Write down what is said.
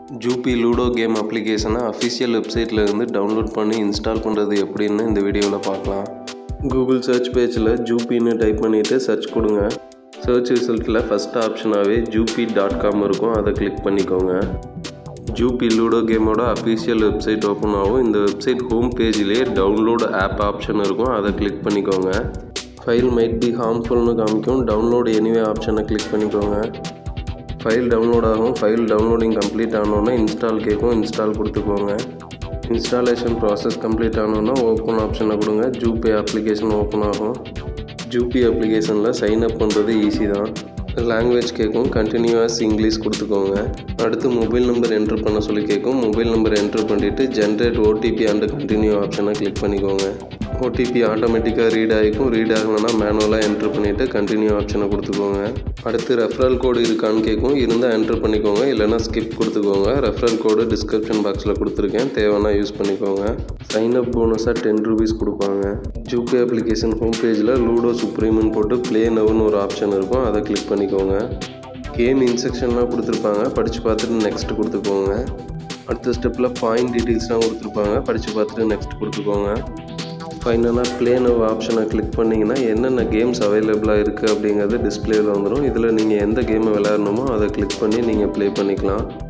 Zupee Ludo game அப்ளிகேஷனை official வெப்சைட்டில் இருந்து டவுன்லோட் பண்ணி இன்ஸ்டால் பண்ணுறது எப்படின்னு இந்த வீடியோவில் பார்க்கலாம் கூகுள் சர்ச் பேஜில் ஜூபின்னு டைப் பண்ணிவிட்டு சர்ச் கொடுங்க சர்ச் ரிசல்ட்டில் ஃபஸ்ட் ஆப்ஷனாகவே ஜூபி டாட் காம் இருக்கும் அதை கிளிக் பண்ணிக்கோங்க ஜூபி லூடோ கேமோட அஃபிஷியல் வெப்சைட் ஓப்பன் ஆகும் இந்த வெப்சைட் ஹோம் பேஜ்லேயே டவுன்லோட் ஆப் ஆப்ஷன் இருக்கும் அதை கிளிக் பண்ணிக்கோங்க ஃபைல் மைட் பி ஹார்ம்ஃபுல்னு காமிக்கும் டவுன்லோட் எனிவே ஆப்ஷனை கிளிக் பண்ணிக்கோங்க ஃபைல் டவுன்லோட் ஆகும் ஃபைல் டவுன்லோடிங் கம்ப்ளீட் ஆனோன்னா இன்ஸ்டால் கேட்கும் இன்ஸ்டால் கொடுத்துக்கோங்க இன்ஸ்டாலேஷன் ப்ராசஸ் கம்ப்ளீட் ஆனோன்னா ஓப்பன் ஆப்ஷனை கொடுங்க ஜூபே அப்ளிகேஷன் ஓப்பன் ஆகும் ஜூபி அப்ளிகேஷனில் சைன் அப் பண்ணுறது ஈஸி தான் லாங்குவேஜ் கேட்கும் கண்டினியூஸ் இங்கிலீஷ் கொடுத்துக்கோங்க அடுத்து மொபைல் நம்பர் என்ட்ரு பண்ண சொல்லி கேட்கும் மொபைல் நம்பர் என்ட்ரு பண்ணிவிட்டு ஜென்ரேட் ஓடிபி அண்ட் கண்டினியூ ஆப்ஷனை கிளிக் பண்ணிக்கோங்க ஓடிபி ஆட்டோமேட்டிக்காக ரீட் ஆகிக்கும் ரீட் ஆகணும்னா மேனுவலாக என்ட்ரு பண்ணிவிட்டு கண்டினியூ ஆப்ஷனை கொடுத்துக்கோங்க அடுத்து ரெஃபரல் கோடு இருக்கான்னு கேட்கும் இருந்தால் என்ட்ரு பண்ணிக்கோங்க இல்லைனா ஸ்கிப் கொடுத்துக்கோங்க ரெஃபரல் கோடு டிஸ்கிரிப்ஷன் பாக்ஸில் கொடுத்துருக்கேன் தேவைன்னா யூஸ் பண்ணிக்கோங்க சைன் அப் போனஸாக டென் ருபீஸ் கொடுப்பாங்க ஜூபே அப்ளிகேஷன் ஹோம் பேஜில் லூடோ சுப்ரீம்னு போட்டு ப்ளே நவுன்னு ஒரு ஆப்ஷன் இருக்கும் அதை கிளிக் பண்ணிக்கோங்க கேம் இன்ஸ்ட்ரக்ஷன்லாம் கொடுத்துருப்பாங்க படித்து பார்த்துட்டு நெக்ஸ்ட் கொடுத்துக்கோங்க அடுத்த ஸ்டெப்பில் பாயிண்ட் டீட்டெயில்ஸ்லாம் கொடுத்துருப்பாங்க படித்து பார்த்துட்டு நெக்ஸ்ட் கொடுத்துக்கோங்க ஃபைனலாக ப்ளே நவ் ஆப்ஷனை கிளிக் பண்ணிங்கன்னா என்னென்ன கேம்ஸ் அவைலபிளாக இருக்குது அப்படிங்கிறது டிஸ்பிளேயில் வந்துடும் இதில் நீங்கள் எந்த கேமை விளையாடணுமோ அதை கிளிக் பண்ணி நீங்கள் ப்ளே பண்ணிக்கலாம்